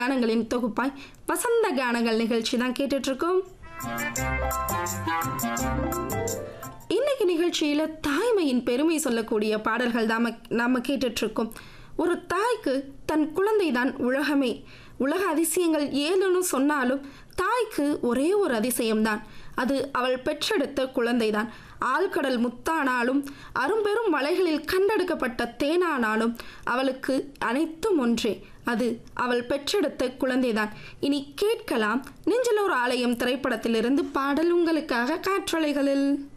கானங்களின் தொகுப்பாய் வசந்த கானங்கள் நிகழ்ச்சி தான் கேட்டுட்டு இருக்கோம் இன்னைக்கு நிகழ்ச்சியில தாய்மையின் பெருமை சொல்லக்கூடிய பாடல்கள் தான் நாம கேட்டுட்டு இருக்கோம் ஒரு தாய்க்கு தன் குழந்தை தான் உலகமே உலக அதிசயங்கள் ஏதுன்னு சொன்னாலும் தாய்க்கு ஒரே ஒரு அதிசயம்தான் அது அவள் பெற்றெடுத்த குழந்தைதான் ஆழ்கடல் முத்தானாலும் அரும்பெரும் மலைகளில் கண்டெடுக்கப்பட்ட தேனானாலும் அவளுக்கு அனைத்தும் ஒன்றே அது அவள் பெற்றெடுத்த குழந்தைதான் இனி கேட்கலாம் நெஞ்சிலோர் ஆலயம் திரைப்படத்திலிருந்து பாடல் உங்களுக்காக காற்றலைகளில்